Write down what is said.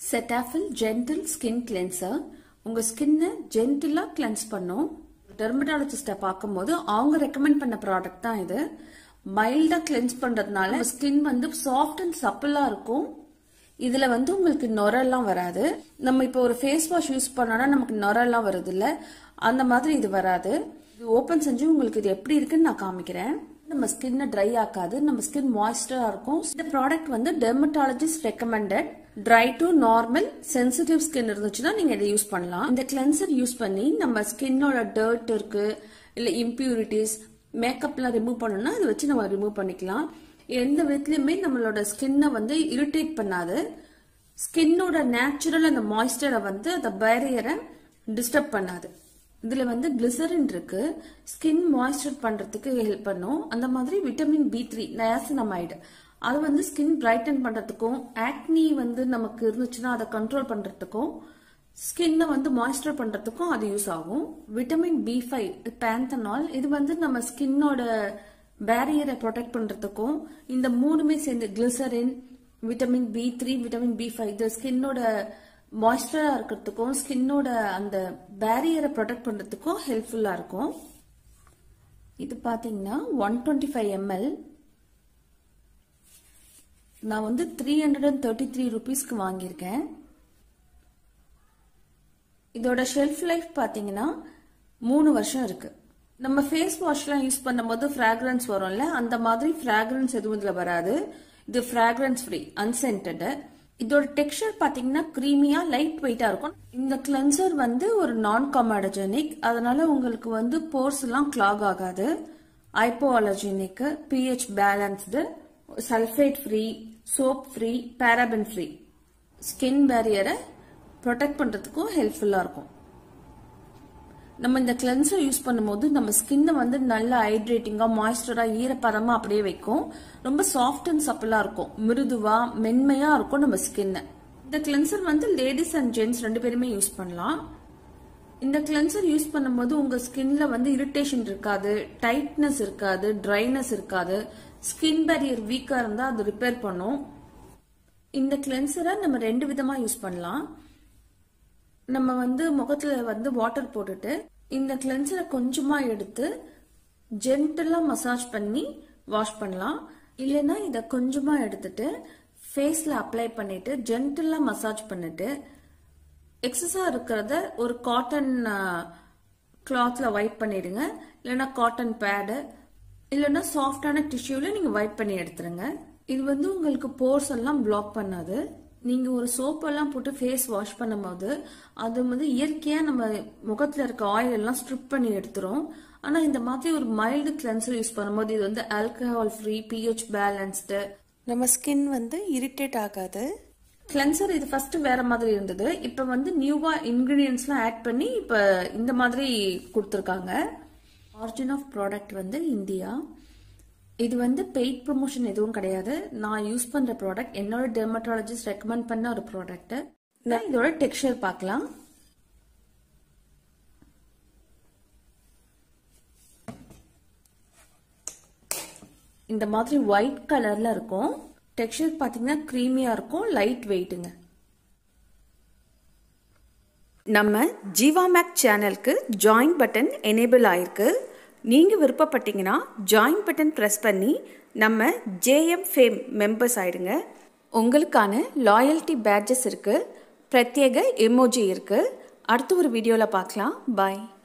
செட்டாஃபில் gentle skin cleanser உங்க ஸ்கின்னை ஜென்டிலா cleanse பண்ணும் டெர்மட்டாலஜிஸ்ட பார்க்கும்போது அவங்க ரெக்கமெண்ட் பண்ண ப்ராடக்ட் தான் இது மைல்டா கிளென்ஸ் பண்றதுனால ஸ்கின் வந்து சாஃப்ட் அண்ட் சப்பிளா இருக்கும் இதுல வந்து உங்களுக்கு நொரெல்லாம் வராது நம்ம இப்போ ஒரு ஃபேஸ் வாஷ் யூஸ் பண்ணோம்னா நமக்கு நொரெல்லாம் வருது இல்ல அந்த மாதிரி இது வராது இது ஓபன் செஞ்சு உங்களுக்கு இது எப்படி இருக்குன்னு நான் காமிக்கிறேன் நம்ம ஸ்கின்னை ட்ரை ஆக்காது நம்ம ஸ்கின் மாய்ஸ்டரா இருக்கும் இந்த ப்ராடக்ட் வந்து dermatologist recommended dry to normal sensitive skin இருந்துச்சுன்னா நீங்க இதை யூஸ் பண்ணலாம் இந்த கிளென்சர் யூஸ் பண்ணி நம்ம ஸ்கின்னோட டர்ட் இருக்கு இல்ல இம்பியூரிட்டிஸ் மேக்கப்லாம் ரிமூவ் பண்ணணும்னா இதை வச்சு நம்ம ரிமூவ் பண்ணிக்கலாம் எந்த விதத்துலயுமே நம்மளோட ஸ்கின்னை வந்து இரிட்டேட் பண்ணாது ஸ்கின்னோட நேச்சுரல் அந்த மாய்ஸ்டரை வந்து அந்த பேரியரை டிஸ்டர்ப் பண்ணாது இதுல வந்து கிளிசரின் இருக்கு ஸ்கின் மாய்ஸ்சர் பண்றதுக்கு ஹெல்ப் பண்ணும் அந்த மாதிரி விட்டமின் பி த்ரீ நயாசினமைடு அது வந்து ஸ்கின் பிரைட்டன் பண்றதுக்கும் ஆக்னி வந்து நமக்கு இருந்துச்சுன்னா அதை கண்ட்ரோல் பண்றதுக்கும் ஸ்கின்னை வந்து மாய்ஸ்டர் பண்றதுக்கும் அது யூஸ் ஆகும் விட்டமின் பி ஃபைவ் பேந்தனால் இது வந்து நம்ம ஸ்கின்னோட பேரியரை ப்ரொடெக்ட் பண்றதுக்கும் இந்த மூணுமே சேர்ந்து glycerin vitamin B three vitamin B five இது ஸ்கின்னோட மாய்ஸ்டரா இருக்கிறதுக்கும் ஸ்கின்னோட அந்த பேரியரை ப்ரொடெக்ட் பண்றதுக்கும் ஹெல்ப்ஃபுல்லா இருக்கும் இது பாத்தீங்கன்னா ஒன் டுவெண்ட்டி ஃபைவ் எம்எல் நான் வந்து three hundred and thirty three ருபீஸ்க்கு வாங்கியிருக்கேன் இதோட ஷெல்ஃப் லைஃப் பாத்தீங்கன்னா மூணு வருஷம் இருக்கு நம்ம ஃபேஸ் வாஷ்லாம் யூஸ் பண்ணும்போது ஃப்ராக்ரன்ஸ் வரும்ல அந்த மாதிரி ஃப்ராக்ரன்ஸ் எதுவும் இதுல வராது இது ஃப்ராக்ரன்ஸ் ஃப்ரீ அன்சென்டட் இதோட டெக்ஸ்டர் பாத்தீங்கன்னா கிரீமியா லைட் வெயிட்டா இருக்கும் இந்த கிளென்சர் வந்து ஒரு நான் கமாடஜெனிக் அதனால உங்களுக்கு வந்து போர்ஸ் எல்லாம் கிளாக் ஆகாது hypoallergenic pH balanced sulphate free soap free paraben free skin பேரியரை ப்ரொடெக்ட் பண்றதுக்கும் ஹெல்ப்ஃபுல்லா இருக்கும் நம்ம இந்த கிளென்சர் யூஸ் பண்ணும்போது நம்ம ஸ்கின்னை வந்து நல்ல ஹைட்ரேட்டிங்கா மாய்ஸ்டரா ஈரப்பதமா அப்படியே வைக்கும் ரொம்ப சாஃப்ட் அண்ட் சப்பிளா இருக்கும் மிருதுவா மென்மையா இருக்கும் நம்ம ஸ்கின்னை இந்த கிளென்சர் வந்து லேடிஸ் அண்ட் ஜென்ட்ஸ் ரெண்டு பேருமே யூஸ் பண்ணலாம் இந்த கிளென்சர் யூஸ் பண்ணும்போது உங்க ஸ்கின்ல வந்து இரிட்டேஷன் இருக்காது டைட்னஸ் இருக்காது ட்ரைனஸ் இருக்காது ஸ்கின் பேரியர் வீக்கா இருந்தா அது ரிப்பேர் பண்ணும் இந்த கிளென்சரை நம்ம ரெண்டு விதமா யூஸ் பண்ணலாம் நம்ம வந்து முகத்துல வந்து வாட்டர் போட்டுட்டு இந்த கிளென்சரை கொஞ்சமா எடுத்து ஜென்டலா மசாஜ் பண்ணி வாஷ் பண்ணலாம் இல்லைன்னா இதை கொஞ்சமா எடுத்துட்டு ஃபேஸ்ல அப்ளை பண்ணிட்டு ஜென்டலா மசாஜ் பண்ணிட்டு எக்ஸஸா இருக்கிறத ஒரு காட்டன் கிளாத்ல வைப் பண்ணிடுங்க இல்லைன்னா காட்டன் பேடு இல்லைன்னா சாஃப்டான டிஷ்யூல நீங்க வைப் பண்ணி எடுத்துருங்க இது வந்து உங்களுக்கு போர்ஸ் எல்லாம் பிளாக் பண்ணாது நீங்க ஒரு சோப் எல்லாம் போட்டு ஃபேஸ் வாஷ் பண்ணும்போது அது வந்து இயற்கையா நம்ம முகத்துல இருக்க ஆயில் எல்லாம் ஸ்ட்ரிப் பண்ணி எடுத்துரும் ஆனா இந்த மாதிரி ஒரு மைல்டு கிளென்சர் யூஸ் பண்ணும்போது இது வந்து ஆல்கஹால் ஃப்ரீ பிஹெச் பேலன்ஸ்டு நம்ம ஸ்கின் வந்து இரிட்டேட் ஆகாது கிளென்சர் இது ஃபர்ஸ்ட் வேற மாதிரி இருந்தது இப்ப வந்து நியூவா இன்கிரீடியன்ஸ்லாம் ஆட் பண்ணி இப்ப இந்த மாதிரி கொடுத்துருக்காங்க ஆரிஜின் ஆஃப் ப்ராடக்ட் வந்து இந்தியா இது வந்து பெய்ட் ப்ரொமோஷன் எதுவும் கிடையாது நான் யூஸ் பண்ற ப்ராடக்ட் என்னோட டெர்மட்டாலஜிஸ்ட் ரெக்கமெண்ட் பண்ண ஒரு ப்ராடக்ட் நான் இதோட டெக்ஸ்சர் பார்க்கலாம் இந்த மாதிரி ஒயிட் கலர்ல இருக்கும் டெக்ஸ்சர் பாத்தீங்கன்னா க்ரீமியா இருக்கும் லைட் வெயிட்டுங்க நம்ம ஜீவா மேக் சேனலுக்கு ஜாயின் பட்டன் எனேபிள் ஆயிருக்கு நீங்கள் விருப்பப்பட்டீங்கன்னா ஜாயின் பட்டன் ப்ரெஸ் பண்ணி நம்ம ஜேஎம் ஃபேம் மெம்பர்ஸ் ஆயிடுங்க உங்களுக்கான லாயல்ட்டி பேட்ஜஸ் இருக்குது பிரத்யேக எமோஜி இருக்குது அடுத்த ஒரு வீடியோவில் பார்க்கலாம் பாய்